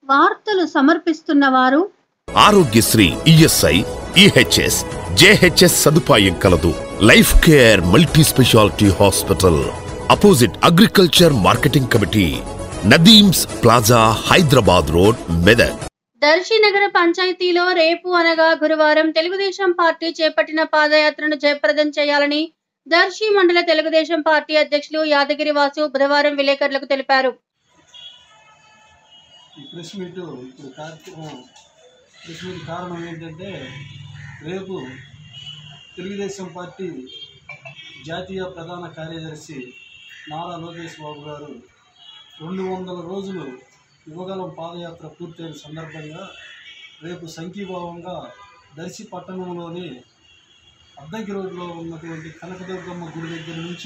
వార్తలు సమర్పిస్తున్న వారు ఆరోగ్యశ్రీ ఈఎస్ఐ ఈహెచ్ఎస్ జేహెచ్ఎస్ సదుపాయం కలదు life care multi speciality hospital opposite agriculture marketing committee Nadeem's plaza Hyderabad road Medak Darshi నగర పంచాయతీలో రేపు అనగా గురువారం తెలుగుదేశం పార్టీ చేపట్టిన పాదయాత్రను జయప్రదం చేయాలని దర్శి మండల తెలుగుదేశం పార్టీ అధ్యక్షులు యాదగిరి వాసు బుధవారం విలేకరులకు తెలిపారు ఈ ప్రెస్ మీట్ ఇప్పుడు కార్యక్రమం ప్రెస్ మీట్ కారణం ఏంటంటే రేపు తెలుగుదేశం పార్టీ జాతీయ ప్రధాన కార్యదర్శి నారా లోకేష్ బాబు గారు రెండు వందల రోజులు యువగలం పాదయాత్ర పూర్తయిన సందర్భంగా రేపు సంఘీభావంగా దర్శి పట్టణంలోని అద్దంకి రోడ్లో ఉన్నటువంటి కనకదుర్గమ్మ గుడి దగ్గర నుంచి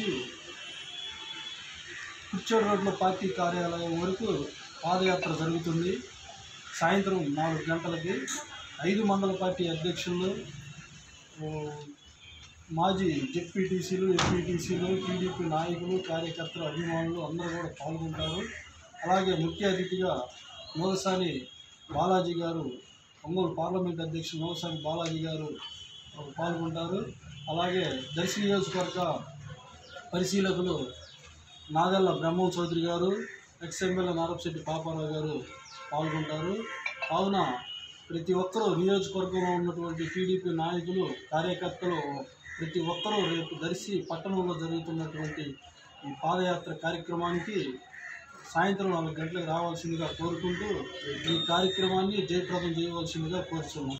కుర్చోడు రోడ్లో పార్టీ కార్యాలయం వరకు పాదయాత్ర జరుగుతుంది సాయంత్రం నాలుగు గంటలకి ఐదు మండల పార్టీ అధ్యక్షులు ఓ, మాజీ జెడ్పీటీసీలు ఎంపీటీసీలు టీడీపీ నాయకులు కార్యకర్తలు అభిమానులు అందరూ కూడా పాల్గొంటారు అలాగే ముఖ్య అతిథిగా నోగసాని బాలాజీ గారు ఒంగోలు పార్లమెంట్ అధ్యక్షులు నోగసాని బాలాజీ గారు ఆ, పాల్గొంటారు అలాగే దర్శి నియోజకవర్గ పరిశీలకులు నాదెల్ల బ్రహ్మం చౌదరి గారు ఎక్స్ ఎమ్మెల్యే నారపశెట్టి పాపారావు గారు పాల్గొంటారు కావున ప్రతి ఒక్కరూ నియోజకవర్గంలో ఉన్నటువంటి టీడీపీ నాయకులు కార్యకర్తలు ప్రతి ఒక్కరూ రేపు దర్శి పట్టణంలో జరుగుతున్నటువంటి ఈ పాదయాత్ర కార్యక్రమానికి సాయంత్రం నాలుగు గంటలకు రావాల్సిందిగా కోరుకుంటూ ఈ కార్యక్రమాన్ని జయప్రదం చేయవలసిందిగా కోరుతున్నాం